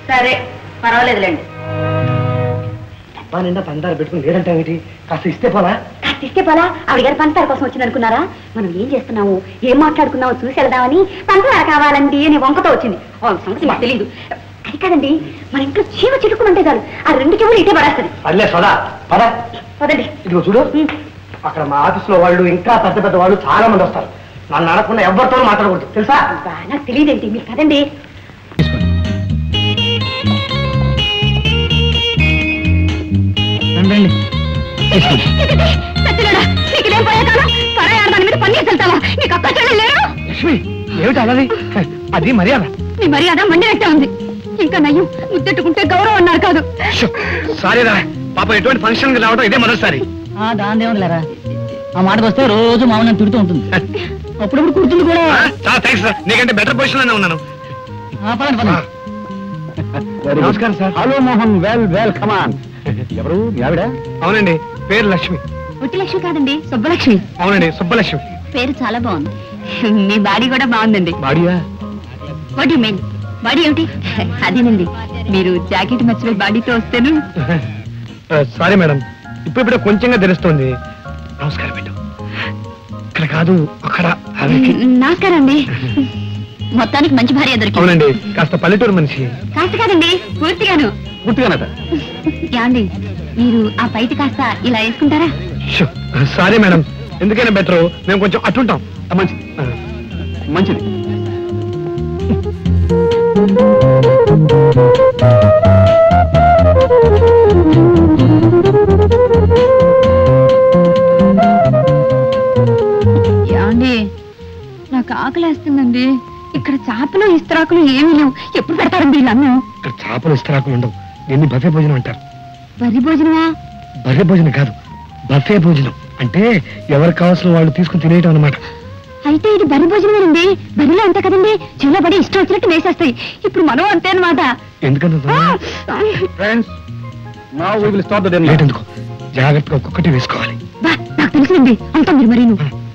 సరే పర్వాలేదులేండి డబ్బా నిండా పందాలు పెట్టుకుని లేదంటే ఏమిటి కాస్త ఇస్తే పోలా కాస్త ఇస్తే పోలా ఆవిడ గారు పంచదార కోసం వచ్చింది అనుకున్నారా మనం ఏం చేస్తున్నాము ఏం మాట్లాడుకున్నామో చూసి వెళ్దామని పంచదార కావాలండి అని వంకతో వచ్చింది ఆ సంగతి మాకు తెలియదు అది కాదండి మన ఇంట్లో చీమ చిటుకుమంటే చాలు ఆ రెండు చెవులు ఇటే పడేస్తుంది పర్లే సోదా పద పదండి ఇదిగో చూడు అక్కడ మా ఆఫీసులో వాళ్ళు ఇంకా పెద్ద పెద్ద వాళ్ళు చాలా మంది వస్తారు నన్ను అడగకుండా ఎవరితో మాట్లాడకూడదు తెలుసా అబ్బా, నాకు తెలియదేంటి మీరు కదండి సత్యనాడా నీకు ఇదేం పోయే కాలం పరాయి ఆడదాని మీద పన్నీరు వెళ్తావా నీకు అక్క చెల్లెలు లేరు లక్ష్మి ఏమిటి అలాది అది మర్యాద నీ మర్యాద మండినట్టే ఉంది ఇంకా నయ్యం ముద్దెట్టుకుంటే గౌరవం అన్నారు కాదు సారీ రా పాప ఎటువంటి ఫంక్షన్ రావడం ఇదే మొదటిసారి దాని లేరా ఆ మాటకు వస్తే రోజు మామూలు తిడుతూ ఉంటుంది అప్పుడప్పుడు కుడుతుంది కూడా ఆ, చాలా థ్యాంక్స్ సార్ నీకంటే బెటర్ పొజిషన్ లోనే ఉన్నాను ఆ, పదండి పదండి నమస్కారం sir hello Mohan well well come on ఎవరు మీ ఆవిడ అవునండి పేరు లక్ష్మి ఒట్టి లక్ష్మి కాదండి సుబ్బలక్ష్మి అవునండి సుబ్బలక్ష్మి పేరు చాలా బాగుంది మీ బాడీ కూడా బాగుందండి బాడియా వాట్ యు మీన్ బాడీ ఏమిటి అదేనండి మీరు జాకెట్ మర్చిపోయి బాడీతో వస్తేను సారీ మేడం ఇప్పుడిప్పుడే కొంచెంగా తెలుస్తుంది నమస్కారం పెట్టు ఇక్కడ కాదు అక్కడ ఆవిడకి. నమస్కారం అండి మొత్తానికి మంచి భార్య దొరికింది అవునండి కాస్త పల్లెటూరు మనిషి కాస్త కాదండి పూర్తిగాను పూర్తిగానట యాండి మీరు ఆ పైటి కాస్త ఇలా వేసుకుంటారా షో, సారీ మేడం ఎందుకైనా బెటర్ మేము కొంచెం అటుంటాం మంచిది మంచిది యాండి నాకు ఆకలేస్తుందండి ఇక్కడ చేపలు ఇస్తరాకులు ఏమీ లేవు ఎప్పుడు పెడతారండి వీళ్ళన్ను ఇక్కడ చేపలు ఇస్తరాకులు ఉండవు దీన్ని బఫే భోజనం అంటారు బరి భోజనమా బఫే భోజనం కాదు బఫే భోజనం అంటే ఎవరికి కావాల్సిన వాళ్ళు తీసుకుని తినేయటం అనమాట అయితే ఇది బరి భోజనమేనండి బరిలో అంతే కదండి చెల్లో పడి ఇష్టం వచ్చినట్టు వేసేస్తాయి ఇప్పుడు మనం అంతే అనమాట ఎందుకంటే friends now we will start the dinner లేటెందుకు జాగ్రత్తగా ఒక్కొక్కటి వేసుకోవాలి నాకు తెలుసులండి అంతా మీరు మరి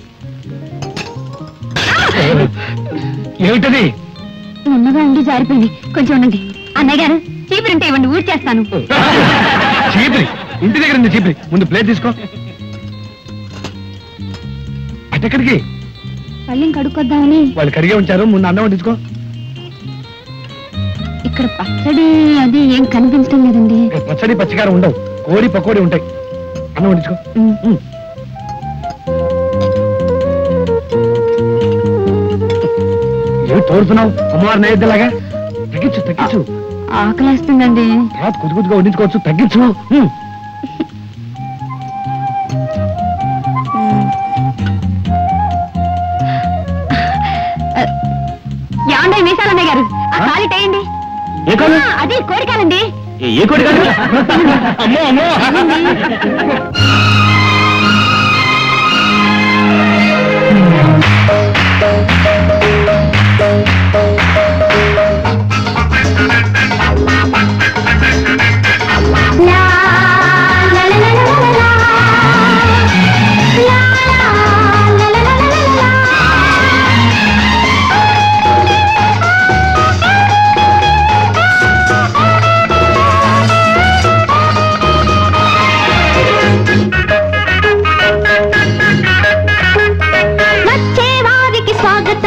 ఏమిటది ఉన్నగా ఉండి జారిపోయింది కొంచెం ఉండండి అన్నయ్య గారు చీపురింటే ఇవ్వండి ఊడి చేస్తాను చీపురి ఇంటి దగ్గర ఉంది చీపురి ముందు ప్లేట్ తీసుకో అటెక్కడికి పళ్ళెం కడుక్కొద్దామని వాళ్ళు కడిగే ఉంచారు ముందు అన్నం తీసుకో ఇక్కడ పచ్చడి అది ఏం కనిపించడం లేదండి ఇక్కడ పచ్చడి పచ్చికారం ఉండవు కోడి పకోడి ఉంటాయి అన్నం వండించుకో ఉమ్. ఏమి తోడుతున్నావు అమ్మవారి నైవేద్యలాగా తగ్గించు తగ్గించు ఆకలేస్తుందండి తర్వాత కొద్ది కొద్దిగా వండించుకోవచ్చు తగ్గించు ఉమ్. యాండే మీసాలన్నయ్య గారు ఆ కాలి టేయండి ఏ కాలు? ఆ, అది కోరికాలండి ఏ కోడి కాదు అమ్మో అమ్మో వచ్చే వారికి స్వాగతం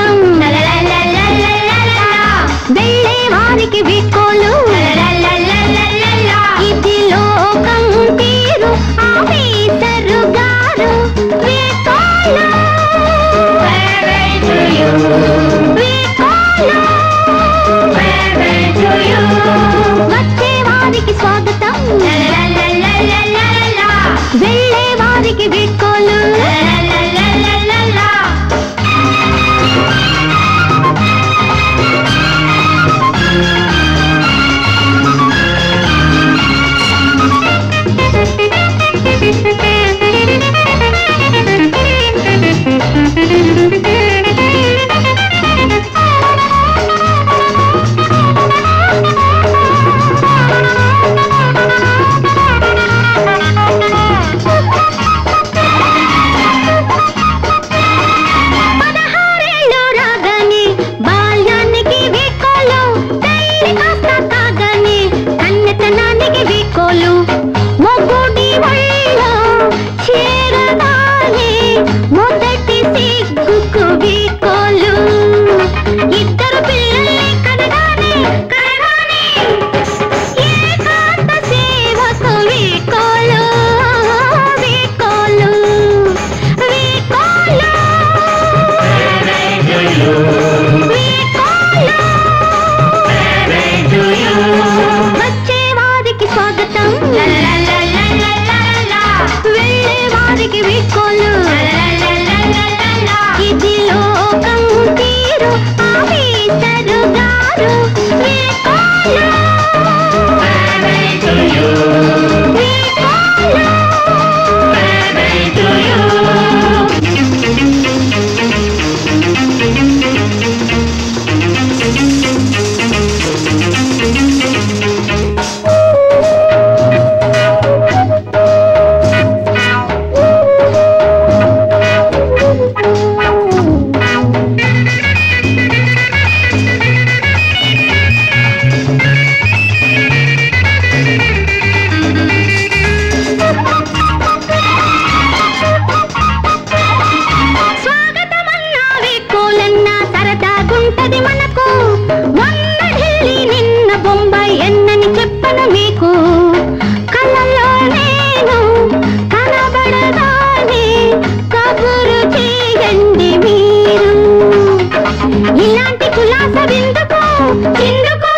బొంబాయి ఎన్నని చెప్పను మీకు కళ్ళల్లో నేను కనబడదానే కబురు చేయండి మీరు ఇలాంటి కులాస విందుకు ఎందుకు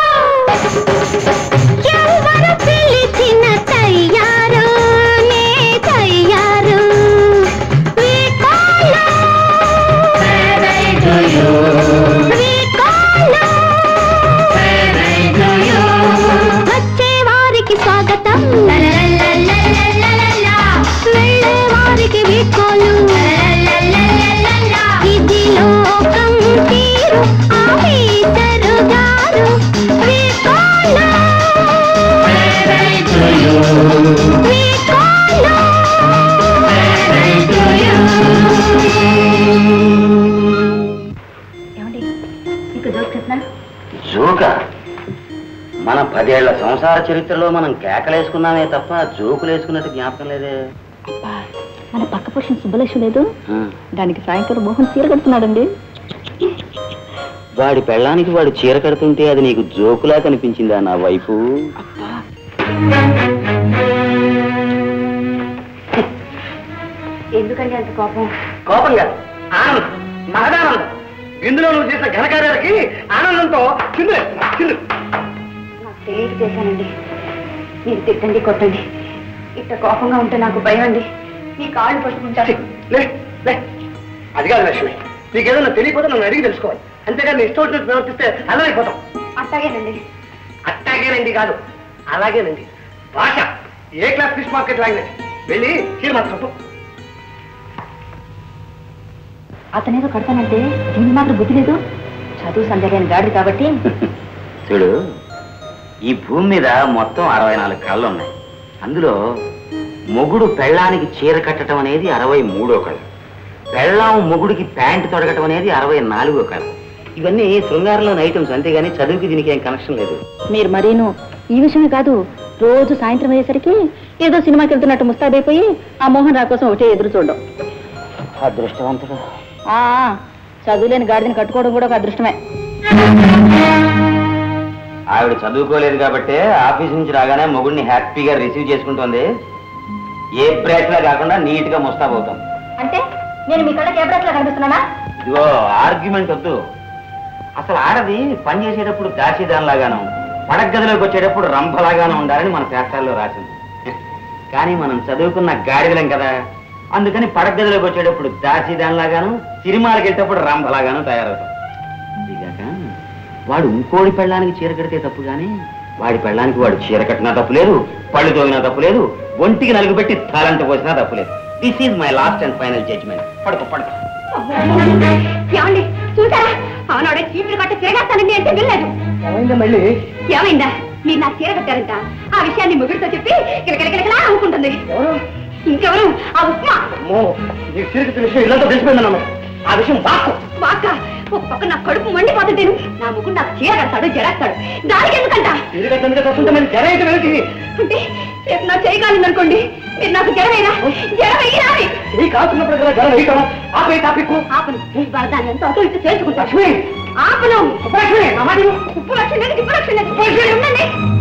ఎవరు పిలిచిన తయ్యారు నే తయ్యారు We call you. We call you. వచ్చే వారికి స్వాగతం వెళ్ళే వారికి వీడ్కోలు ఇది లోకం తీరు ఆఫీసరు గారు వీడ్కోలు. వీడ్కోలు. ఏమండి మీకు జోక్ చెప్పనా జోక మన పదేళ్ల సంసార చరిత్రలో మనం కేకలేసుకున్నామే తప్ప జోకులు వేసుకున్నట్టు జ్ఞాపకం లేదే అబ్బా మన పక్క పురుషుని సుబ్బలక్ష్మి లేదు ఆ, దానికి సాయంకాలం మోహన్ చీర కడుతున్నాడండి వాడి పెళ్ళానికి వాడు చీర కడుతుంటే అది నీకు జోకులా కనిపించిందా నా వైపు ఎందుకండి అంత కోపం కోపం కాదు ఆనందం మహదానందం ఇందులో నువ్వు చేసిన ఘనకార్యాలకి ఆనందంతో చిందు చిందు నాకు తెలియక చేశానండి మీరు తిట్టండి కొట్టండి ఇట్ట కోపంగా ఉంటే నాకు భయం అండి మీ కాళ్ళు పట్టుకుంటారు లే లే అది కాదు లక్ష్మి నీకేదన్నా తెలియకపోతే నన్ను అడిగి తెలుసుకోవాలి అంతేగాని నీ ఇష్టం వచ్చినట్టు ప్రవర్తిస్తే అల్లరైపోతాం అట్టాగేనండి అట్టాగేనండి కాదు అలాగేనండి భాష A class fish market language వెళ్ళి చీర మాత్రం అతనేదో కడతానంటే దీనికి మాత్రం బుద్ధి లేదు చదువు సందేహం గాడి కాబట్టి చూడు ఈ భూమి మీద మొత్తం అరవై నాలుగు కళ్ళు ఉన్నాయి అందులో మొగుడు పెళ్ళానికి చీర కట్టడం అనేది అరవై మూడో కళ పెళ్ళాం మొగుడికి ప్యాంటు తొడగటం అనేది అరవై నాలుగో కళ ఇవన్నీ శృంగారంలోని ఐటమ్స్ అంతేగాని చదువుకి దీనికి ఏం కనెక్షన్ లేదు మీరు మరీను ఈ విషయమే కాదు రోజు సాయంత్రం అయ్యేసరికి ఏదో సినిమాకి వెళ్తున్నట్టు ముస్తాబైపోయి ఆ మోహన్ రా కోసం ఒకటే ఎదురు చూడడం అదృష్టవంతుడు ఆ, చదువులేని గాడిదని కట్టుకోవడం కూడా ఒక అదృష్టమే ఆవిడ చదువుకోలేదు కాబట్టి ఆఫీస్ నుంచి రాగానే మొగుడిని హ్యాపీగా రిసీవ్ చేసుకుంటుంది ఏ బ్రేక్ లా కాకుండా నీట్ గా ముస్తాబవుతాం అంటే నేను మీ కళ్ళకి ఏ బ్రాస్లా కనిపిస్తున్నానా ఇదిగో ఆర్గ్యుమెంట్ వద్దు అసలు ఆడది పని చేసేటప్పుడు దాసిదానిలాగాను పడగదిలోకి వచ్చేటప్పుడు రంభలాగాను ఉండాలని మన శాస్త్రాల్లో రాసింది కానీ మనం చదువుకున్న గాడిదలం కదా అందుకని పడగదిలోకి వచ్చేటప్పుడు దాసిదానిలాగాను సినిమాలకు వెళ్ళేటప్పుడు రంభలాగాను తయారవుతాం ఇదిగాక వాడు ఇంకోడి పెళ్ళానికి చీర కడితే తప్పు కానీ వాడి పెళ్ళానికి వాడు చీర కట్టినా తప్పు లేదు పళ్ళు తోగినా తప్పు లేదు ఒంటికి నలుగు పెట్టి తాళంట పోసినా తప్పు లేదు this is my last and final judgement పడుకో పడుకో ఏమండి చూసారా అవునాడే చీపులు కట్టి తిరగేస్తానండి అంటే వెళ్ళలేదు ఏమైందా మళ్ళీ ఏమైందా మీరు నాకు చీర కట్టారంట ఆ విషయాన్ని ముగ్గురితో చెప్పి కిలకిలకిలకిలా అనుకుంటుంది ఎవరు ఇంకెవరు ఆ ఉప్మా అమ్మో నీకు చీరకు తెలిసిన ఇల్లంతా తెలిసిపోయిందన్నమ్మ ఆ విషయం బాకు వాక్క ఒక పక్క నా కడుపు మండిపోతుంటేను నా ముగ్గురు నాకు చీర కడతాడు జరేస్తాడు దానికి ఎందుకంట చీరకట్టందుకే చూస్తుంటే మరి జర అయితే వెళ్తుంది అంటే రేపు నా చేయి కాలిందనుకోండి మీరు నాకు జ్వరమేనా జ్వరం వెయ్యి నీ కాల్చున్నప్పుడు కదా జర వేయటం ఆపే టాపిక్ ఆపను ఇవాళ దాన్ని ఎంతో అటు ఇటు చేసుకుంటా లక్ష్మి ఆపను సుబ్బలక్ష్మి నా మాట విను. ఉప్పు లక్షణం లేదు ఉప్పు లక్షణం లేదు ఉండండి